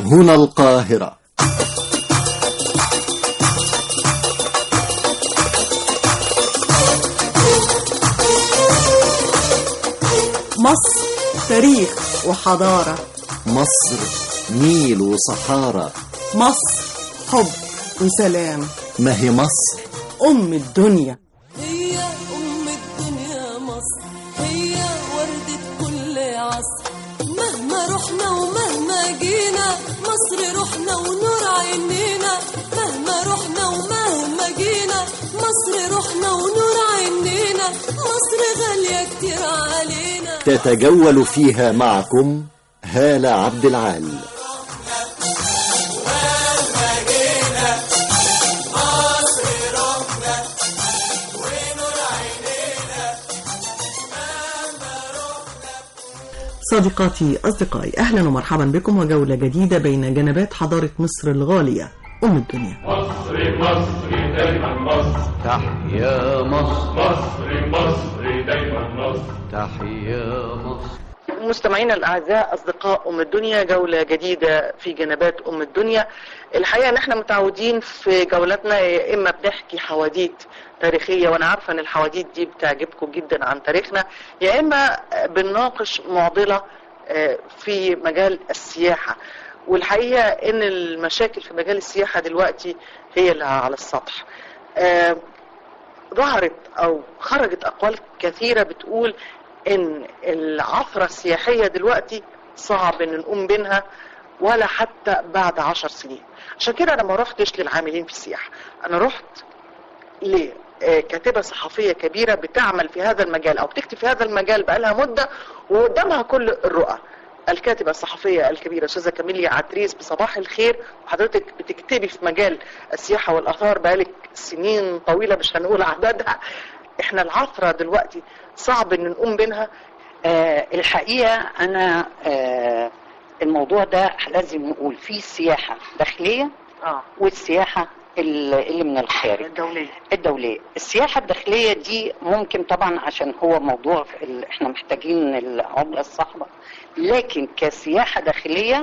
هنا القاهرة مصر تاريخ وحضارة مصر نيل وصحارى مصر حب وسلام ما هي مصر أم الدنيا هي أم الدنيا مصر هي وردة كل عصر مهما رحنا ومهما جينا مصر روحنا ونور عينينا مهما رحنا ومهما جينا مصر روحنا ونور عينينا مصر غالية كتير علينا تتجول فيها معكم هالة عبد العال صديقاتي أصدقائي أهلا ومرحبا بكم وجولة جديدة بين جنبات حضارة مصر الغالية أم الدنيا مصر مصر دايما مصر تحيا مصر مصر مصر دايما مصر تحيا مصر مستمعينا الاعزاء اصدقاء ام الدنيا جوله جديده في جنبات ام الدنيا الحقيقه ان احنا متعودين في جولاتنا يا اما بنحكي حواديت تاريخيه وانا عارفه ان الحواديت دي بتعجبكم جدا عن تاريخنا يا اما بنناقش معضله آه، في مجال السياحه والحقيقه ان المشاكل في مجال السياحه دلوقتي هي اللي على السطح آه، ظهرت او خرجت اقوال كثيره بتقول ان العثرة السياحية دلوقتي صعب ان نقوم بينها ولا حتى بعد عشر سنين عشان كده انا ما رحتش للعاملين في السياحة انا رحت لكاتبة صحفية كبيرة بتعمل في هذا المجال او بتكتب في هذا المجال بقالها مدة وقدامها كل الرؤى الكاتبة الصحفية الكبيرة أستاذة كاميليا عتريس بصباح الخير وحضرتك بتكتبي في مجال السياحة والآثار بقالك سنين طويلة مش هنقول عددها احنا العثرة دلوقتي صعب ان نقوم بينها آه الحقيقة أنا آه الموضوع ده لازم نقول فيه سياحة داخلية اه والسياحة ال- اللي من الخارج الدولية الدولية السياحة الداخلية دي ممكن طبعا عشان هو موضوع ال- احنا محتاجين العملة الصعبة لكن كسياحة داخلية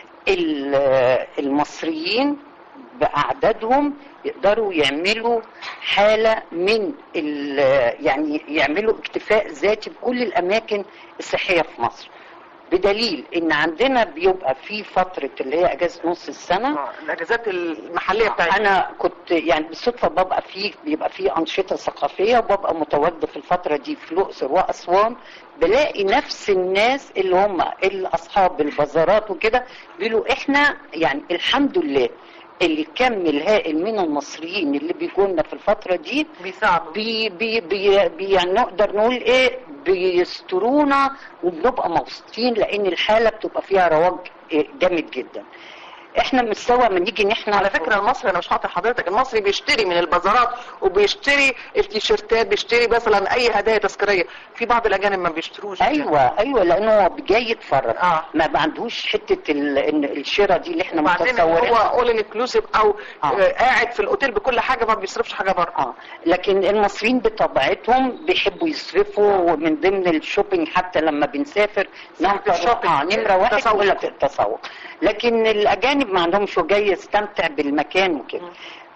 ال- المصريين بأعدادهم يقدروا يعملوا حالة من ال- يعني يعملوا اكتفاء ذاتي بكل الأماكن السياحية في مصر بدليل ان عندنا بيبقى في فترة اللي هي اجازة نص السنة آه، الاجازات المحلية بتاعتنا انا كنت يعني بالصدفه ببقى فيه بيبقى فيه انشطه ثقافيه وببقى متواجده في الفتره دي في الاقصر واسوان بلاقي نفس الناس اللي هم اصحاب البازارات وكده بيقولوا احنا يعني الحمد لله اللي كم الهائل من المصريين اللي بيجوا لنا في الفتره دي بيساعدوا بي بي بي بي يعني نقدر نقول ايه بيسترونا وبنبقى مبسوطين لان الحاله بتبقى فيها رواج إيه جامد جدا احنا مستوى ما نيجي ان احنا على فكرة المصري انا مش هقطع حضرتك المصري بيشتري من البازارات وبيشتري التيشيرتات بيشتري مثلا اي هدايا تذكارية في بعض الاجانب ما بيشتروش ايوه ايوه لانه هو جاي يتفرج آه. ما ما عندوش حته ال- إن الشراء دي اللي احنا وبعدين هو متصورينها اول انكلوسيف او آه. آه، قاعد في الاوتيل بكل حاجة ما بيصرفش حاجة بره اه لكن المصريين بطبيعتهم بيحبوا يصرفوا ومن ضمن الشوبينج حتى لما بنسافر نمرة الشوبينج. اه نمرة واحد التسوق. يقول لك التسوق لكن الاجانب ما عندهمش هو جاي يستمتع بالمكان وكده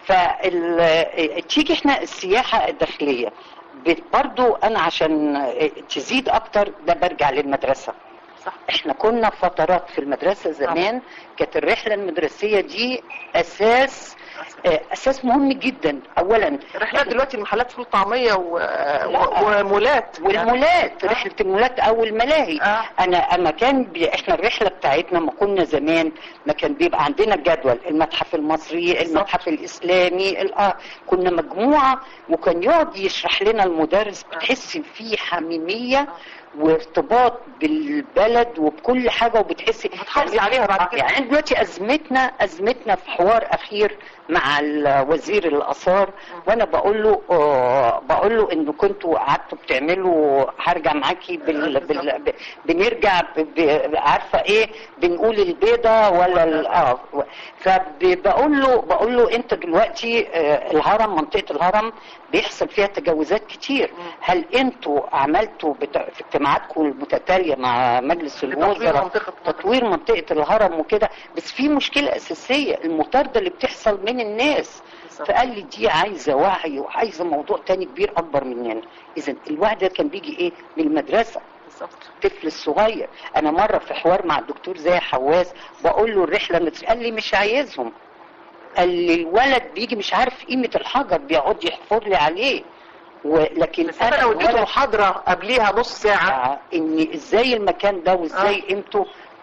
فال تيجي احنا السياحة الداخلية بت- برضو انا عشان تزيد اكتر ده برجع للمدرسة صح احنا كنا فترات في المدرسة زمان كانت الرحلة المدرسية دي اساس آه، اساس مهم جدا اولا الرحلات دلوقتي المحلات فول طعمية و... و... ومولات والمولات آه. رحله المولات او الملاهي آه. انا اما كان بي... احنا الرحله بتاعتنا ما كنا زمان ما كان بيبقى عندنا جدول المتحف المصري المتحف الاسلامي الآه. كنا مجموعه وكان يقعد يشرح لنا المدرس بتحس فيه حميميه وارتباط بالبلد وبكل حاجه وبتحسي بتحافظي عليها بعد كده. يعني دلوقتي ازمتنا ازمتنا في حوار اخير مع ال- وزير الاثار وانا بقول له آه، بقول له انه كنتوا قعدتوا بتعملوا هرجع معاكي بال... بال... ب- بنرجع ب... ب... عارفه ايه بنقول البيضه ولا ال... اه فبقول له بقول له انت دلوقتي آه، الهرم منطقه الهرم بيحصل فيها تجاوزات كتير هل انتوا عملتوا بت... في اجتماعاتكم المتتاليه مع مجلس الوزراء منطقة- تطوير منطقه الهرم وكده بس في مشكله اساسيه المطارده اللي بتحصل من الناس بالظبط. فقال لي دي عايزه وعي وعايزه موضوع تاني كبير اكبر مننا اذا الوعي ده كان بيجي ايه من المدرسه بالظبط الطفل الصغير انا مره في حوار مع الدكتور زي حواس بقول له الرحله اللي قال لي مش عايزهم قال لي الولد بيجي مش عارف قيمه الحجر بيقعد يحفر لي عليه ولكن بس انا لو اديته الولد- محاضره قبليها نص ساعه آه، ان ازاي المكان ده وازاي قيمته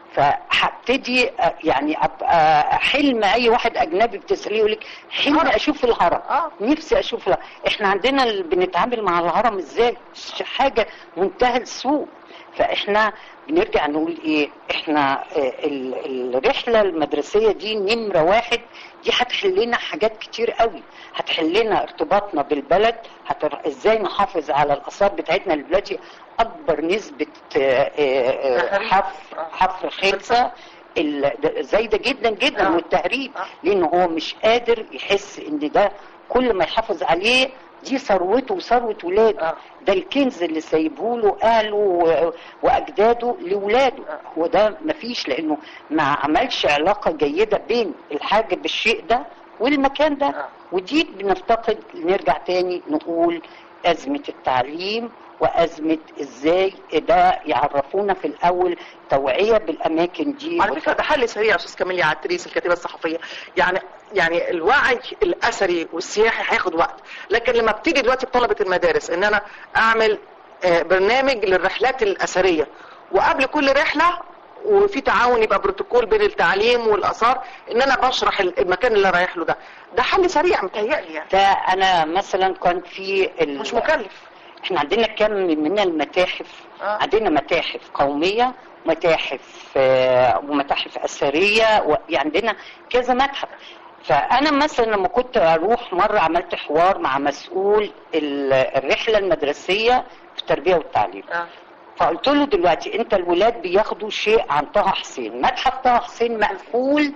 فهبتدي آه، يعني ابقى حلم اي واحد اجنبي بتساليه يقول لك حلم هرم. اشوف الهرم آه. نفسي اشوف الهرم احنا عندنا ال- بنتعامل مع الهرم ازاي ش- حاجه منتهى السوء فاحنا بنرجع نقول ايه احنا آه، ال- الرحله المدرسيه دي نمره واحد دي هتحل لنا حاجات كتير قوي هتحل لنا ارتباطنا بالبلد هتر... ازاي نحافظ على الاثار بتاعتنا اللي دلوقتي اكبر نسبه آه، آه، آه، تهريب. حفر آه. حفر خلسه ال- ده زايده جدا جدا آه. والتهريب آه. لانه هو مش قادر يحس ان ده كل ما يحافظ عليه دي ثروته وثروه ولاده آه. ده الكنز اللي سايبه له اهله و- واجداده لاولاده آه. وده مفيش لانه ما عملش علاقه جيده بين الحاجه بالشيء ده والمكان ده آه. ودي بنفتقد نرجع تاني نقول ازمه التعليم وازمه ازاي ده يعرفونا في الاول توعيه بالاماكن دي على فكره ده حل سريع يا استاذ كاميليا عتريس الكاتبه الصحفيه يعني يعني الوعي الاثري والسياحي هياخد وقت لكن لما ابتدي دلوقتي بطلبه المدارس ان انا اعمل آه، برنامج للرحلات الاثريه وقبل كل رحله وفي تعاون يبقى بروتوكول بين التعليم والاثار ان انا بشرح المكان اللي رايح له ده ده حل سريع متهيألي يعني ده انا مثلا كان في ال- مش مكلف احنا عندنا كم من المتاحف آه. عندنا متاحف قومية متاحف آه، ومتاحف أثرية و- يعني عندنا كذا متحف فأنا مثلا لما كنت أروح مرة عملت حوار مع مسؤول ال- الرحلة المدرسية في التربية والتعليم آه. فقلت له دلوقتي انت الولاد بياخدوا شيء عن طه حسين متحف طه حسين مقفول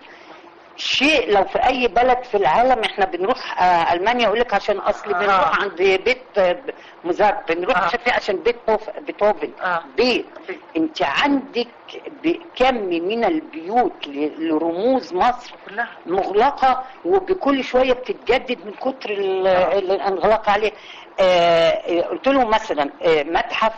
شيء لو في اي بلد في العالم احنا بنروح آه المانيا اقول لك عشان اصل آه. بنروح عند بيت آه، مزار بنروح آه. عشان عشان بيت بوف- بيتهوفن آه. بيت انت عندك ب- كم من البيوت ل- لرموز مصر كلها مغلقة وبكل شوية بتتجدد من كتر ال- الانغلاق عليه آه، آه، قلت له مثلا آه، متحف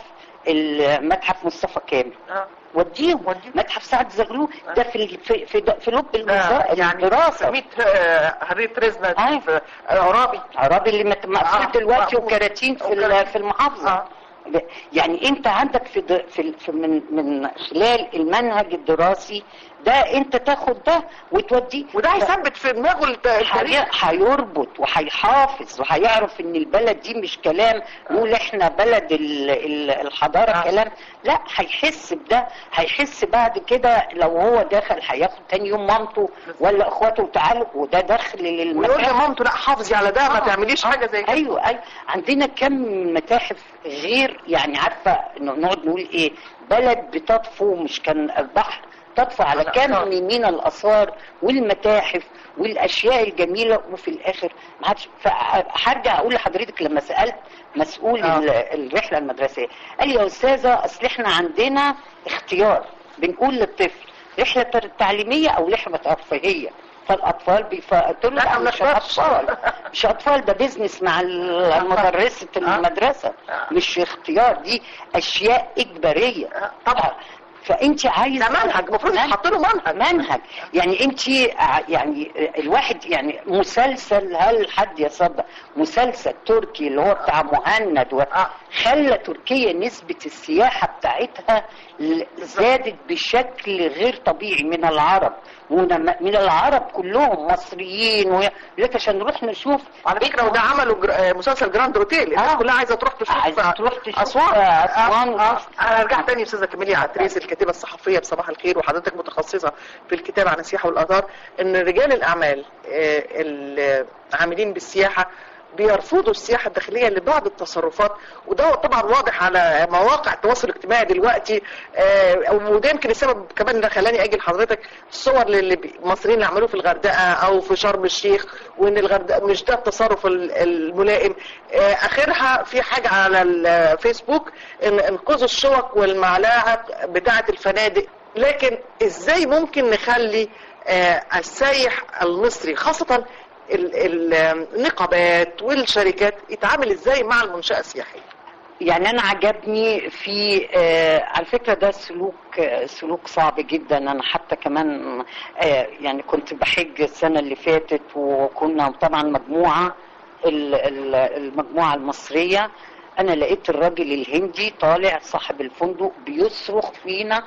المتحف مصطفى كامل آه. وديهم وديهم. متحف سعد زغلول ده في ال- في في, في لب ده المزا- يعني الدراسة سميت آه، هريت رزنا أيوة. في آه، عرابي عرابي اللي مت- مقفول آه، دلوقتي مقفول. وكراتين في ال- وكراتين. في المحافظة آه. يعني انت عندك في, د- في, ال- في من من خلال المنهج الدراسي ده انت تاخد ده وتوديه وده هيثبت في دماغه الت- التاريخ هي- هيربط وهيحافظ وهيعرف ان البلد دي مش كلام نقول احنا بلد ال- ال- الحضاره آه. كلام لا هيحس بده هيحس بعد كده لو هو داخل هياخد تاني يوم مامته ولا اخواته تعالوا وده دخل ويقول للمكان لمامته لا حافظي على ده ما آه، تعمليش آه، حاجه زي كده ايوه ايوه عندنا كم متاحف غير يعني عارفه إنه نقعد نقول ايه بلد بتطفو مش كان البحر تطفو على على كم آثار. من الاثار والمتاحف والاشياء الجميله وفي الاخر ما عادش فهرجع اقول لحضرتك لما سالت مسؤول آه. ال- الرحله المدرسيه قال لي يا استاذه اصل احنا عندنا اختيار بنقول للطفل رحله تعليميه او رحله ترفيهيه فالاطفال بيف... قلت له لا، لا ما مش نقدرش. اطفال مش اطفال ده بيزنس مع ال- مدرسه المدرسه آه. مش اختيار دي اشياء اجباريه آه، طبعا. فانت عايز ده منهج المفروض يتحط له منهج منهج يعني انت يعني الواحد يعني مسلسل هل حد يصدق مسلسل تركي اللي هو بتاع مهند آه. خلى تركيا نسبة السياحة بتاعتها ل- زادت بشكل غير طبيعي من العرب ون- من العرب كلهم مصريين و- لك عشان نروح نشوف على فكره وده عملوا جر... آه، مسلسل جراند اوتيل الناس آه. كلها عايزه تروح تشوف عايزة آه، تروح تشوف اسوان أسوان آه. آه. وتشوف- انا ارجع تاني يا استاذه كاميليا عتريس الكاتبه الصحفيه بصباح الخير وحضرتك متخصصه في الكتاب عن السياحه والاثار ان رجال الاعمال آه، العاملين بالسياحه بيرفضوا السياحه الداخليه لبعض التصرفات وده طبعا واضح على مواقع التواصل الاجتماعي دلوقتي آه، وده يمكن السبب كمان اللي خلاني اجي لحضرتك الصور اللي بي- المصريين اللي عملوه في الغردقه او في شرم الشيخ وان الغردقه مش ده التصرف ال- الملائم آه، اخرها في حاجه على الفيسبوك ان انقذوا الشوك والملاعق بتاعه الفنادق لكن ازاي ممكن نخلي آه، السايح المصري خاصه ال- ال- النقابات والشركات يتعامل ازاي مع المنشاه السياحيه يعني انا عجبني في آه على فكره ده سلوك آه سلوك صعب جدا انا حتى كمان آه يعني كنت بحج السنه اللي فاتت وكنا طبعا مجموعه ال- ال- المجموعه المصريه انا لقيت الراجل الهندي طالع صاحب الفندق بيصرخ فينا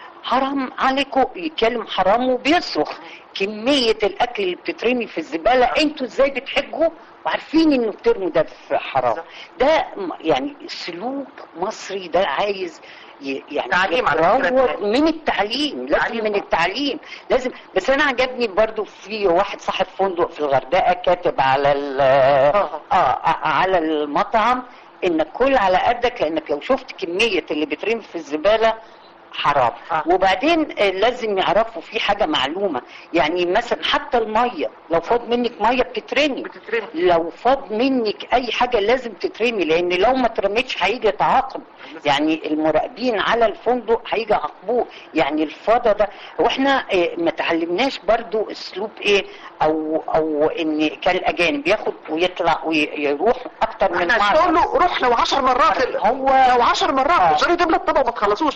حرام عليكم يتكلم حرام وبيصرخ كمية الأكل اللي بتترمي في الزبالة أنتوا إزاي بتحجوا وعارفين إنه بترموا ده في حرام ده م- يعني سلوك مصري ده عايز ي- يعني تعليم على فكرة. يتطور من التعليم لازم تعليم. من التعليم لازم بس انا عجبني برضو في واحد صاحب فندق في الغردقه كاتب على ال- آه. اه على المطعم انك كل على قدك لانك لو شفت كميه اللي بترمي في الزباله حرام آه. وبعدين آه، لازم يعرفوا في حاجه معلومه يعني مثلا حتى الميه لو فاض منك ميه بتترمي بتترمي. لو فاض منك اي حاجه لازم تترمي لان لو ما اترمتش هيجي يتعاقب يعني المراقبين على الفندق هيجي يعاقبوه يعني الفضا ده واحنا آه، ما تعلمناش برضو اسلوب ايه او او ان كان الاجانب ياخد ويطلع ويروح اكتر من احنا مره تقول له روح لو 10 مرات هو- لو 10 مرات آه. مش قادر تملى الطبق وما تخلصوش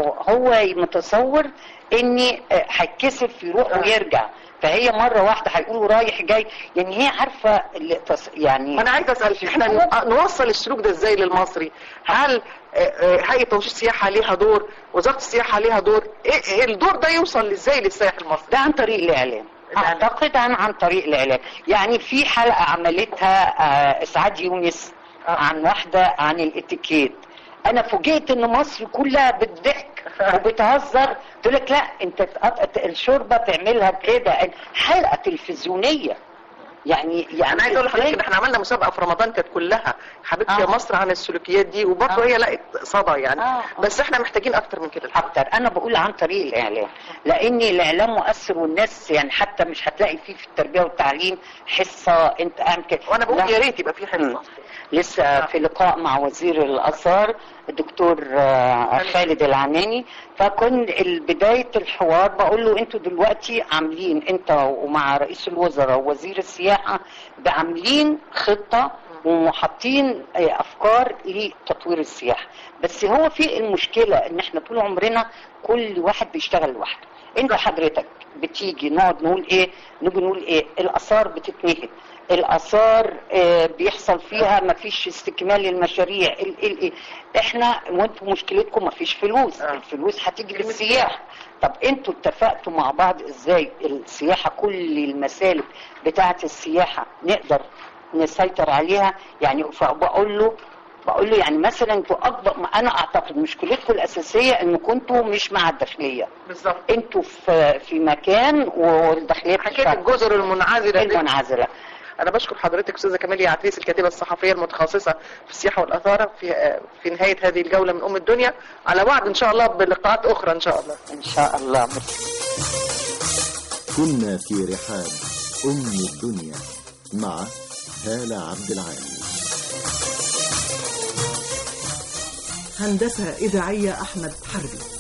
هو متصور اني آه، هيتكسف يروح ويرجع فهي مره واحده هيقولوا رايح جاي يعني هي عارفه اللي تص- يعني انا عايز اسال احنا ن- نوصل السلوك ده ازاي للمصري هل آه، آه، هيئه تنشيط السياحه ليها دور وزاره السياحه ليها دور إيه- إيه الدور ده يوصل ازاي للسائح المصري ده عن طريق الاعلام الإعلام. اعتقد عن عن طريق الاعلام يعني في حلقه عملتها آه، اسعاد يونس عن واحده عن الاتيكيت انا فوجئت ان مصر كلها بتضحك وبتهزر تقول لك لا انت تقط- الشوربه تعملها كده حلقه تلفزيونيه يعني يعني انا عايز اقول إزاي؟ لحضرتك ان احنا عملنا مسابقه في رمضان كانت كلها حبيبتي يا آه. مصر عن السلوكيات دي وبرضه آه. هي لقت صدى يعني آه، آه. بس احنا محتاجين اكتر من كده اكتر انا بقول عن طريق الاعلام لان الاعلام مؤثر والناس يعني حتى مش هتلاقي فيه في التربيه والتعليم حصه انت اعمل كده وانا بقول لا. يا ريت يبقى في حصه مم. لسه في لقاء مع وزير الاثار الدكتور آه، خالد العناني فكن بدايه الحوار بقول له انتوا دلوقتي عاملين انت ومع رئيس الوزراء ووزير السياحه عاملين خطه وحاطين آه، افكار لتطوير السياحه بس هو في المشكله ان احنا طول عمرنا كل واحد بيشتغل لوحده انت حضرتك بتيجي نقعد نقول ايه نيجي نقول ايه الاثار بتتنهب الاثار آه، بيحصل فيها ما فيش استكمال للمشاريع ال ال ال احنا وانتوا مشكلتكم ما فيش فلوس آه. الفلوس هتيجي بالسياحه طب انتوا اتفقتوا مع بعض ازاي السياحه كل المسالك بتاعه السياحه نقدر نسيطر عليها يعني فبقول له بقول له يعني مثلا انتوا اكبر ما انا اعتقد مشكلتكم الاساسيه انكم انتوا مش مع الداخليه بالظبط انتوا في في مكان والداخليه حكايه بتشتغل. الجزر المنعزله دي المنعزله انا بشكر حضرتك استاذه كمالية عتريس الكاتبه الصحفيه المتخصصه في السياحه والاثار في في نهايه هذه الجوله من ام الدنيا على وعد ان شاء الله بلقاءات اخرى ان شاء الله ان شاء الله ميرسي. كنا في رحاب أم الدنيا مع هالة عبد العالي هندسة إذاعية أحمد حربي